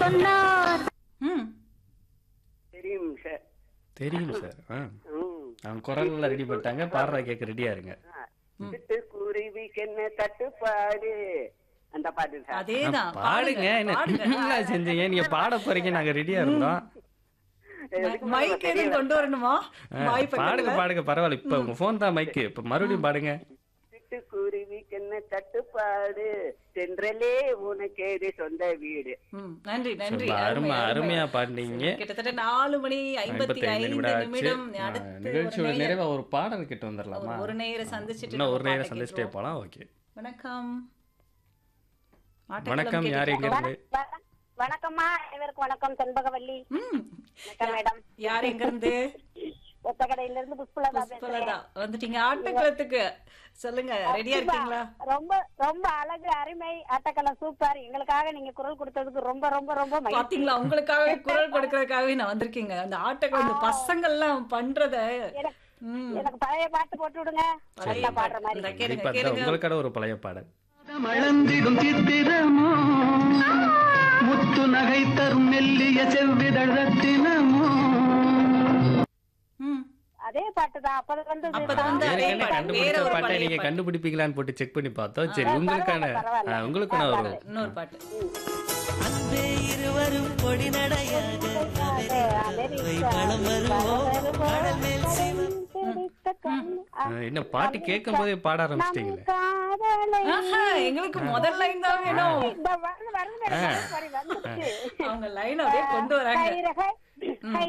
சொன்னார் ம் தெரியும் சார் தெரியும் சார் ஆ ம். அவங்க குரல்ல ரெடி பண்ணிட்டாங்க பாடுறா கேட்க ரெடியா இருங்க ஆ. சிட்டுக்குருவிக்கு என்ன தட்டுப்பாடு அந்த பாட்டு சார் அதேதான் பாடுங்க என்ன நீங்களா செஞ்சீங்க நீங்க பாட போறீங்க நாங்க ரெடியா இருந்தோம் மைக் எதுவும் கொண்டு வரணுமா ஆ, வாய் பாடுங்க பாடுங்க பரவாயில்ல இப்ப உங்க போன் தான் மைக்கு இப்ப மறுபடியும் பாடுங்க சிட்டுக்குருவிக்கு என்ன தட்டுப்பாடு தென்றலே உனக்கு ஏது சொந்த வீடு ம், நன்றி நன்றி ரொம்ப அருமை அருமை, அருமையா அருமை. பாடுனீங்க கிட்டத்தட்ட நாலு மணி ஐம்பத்தி ஐம்பத்தி ஐந்து ஐந்து நிமிடம் ஆச்சு நிமிடம் ஆ, அடுத்து ஒரு நிகழ்ச்சியோட நேயர் நிறைவா ஒரு பாடல் கிட்ட வந்துடலாமா ஒரு நேரம் சந்திச்சுட்டு இன்னும் நம்ம ஒரு நேரம் பாட்டை சந்திச்சுட்டே கேட்டுருவோம். போலாம் ஓகே வணக்கம் வணக்கம் யார் எங்க இருந்து வ- வணக்கம்மா அனைவருக்கும் வணக்கம் செண்பகவல்லி ம் வணக்கம் மேடம் யார் எங்க இருந்து ஒத்தக்கடையில இருந்து புஷ்பலதா புஷ்பலதா வந்துட்டீங்க ஆட்டக்குளத்துக்கு சொல்லுங்க ரெடியா இருக்கீங்களா ரொம்ப ரொம்ப அழகு அருமை ஆட்டக்களம் சூப்பர் எங்களுக்காக நீங்க குரல் கொடுத்ததுக்கு ரொம்ப ரொம்ப ரொம்ப மகிழ்ச்சி. பாத்தீங்களா உங்களுக்காக குரல் கொடுக்கறதுக்காகவே நான் வந்திருக்கீங்க அந்த ஆட்டக்குளம் இந்த பசங்க எல்லாம் பண்றத எனக்கு- ம் எனக்கு பழைய பாட்டு போட்டு விடுங்க நல்லா பாடுற மாதிரி இந்த கேளுங்க கண்டிப்பா கேளுங்க உங்களுக்கான ஒரு பழைய பாடல் மழந்திடும் சித்திரமோ முத்து நகை தரும் மெல்லிய செவ்விதழ் ரத்தினமோ ம் அதே பாட்டு தான் அப்பது வந்து அப்பதான் வந்து அதே எனக்கு பாட்டு, வேற கண்டுபிடிச்ச ஒரு பாட்டை பழைய நீங்க பாட்டு. கண்டுபிடிப்பீங்களான்னு போட்டு செக் பண்ணி பார்த்தோம் சரி உங்களுக்கான பரவாயில்ல. ஆ, உங்களுக்கான ஒரு இன்னொரு பாட்டு அன்பே இருவரும் கொடி நடையாக களம் வருவோம் கடல் மேல் சிவம் ஆ, என்ன பாட்டு கேட்கும் போதே பாட ஆரம்பிச்சிட்டீங்களே காதலை ஆஹா, எங்களுக்கு முதல் லைன் தான் வேணும் இந்த வருது வருது மேடம், வருது, வருது, வந்துருச்சு. அவங்க லைன் அப்படியே கொண்டு வராங்க கைரகை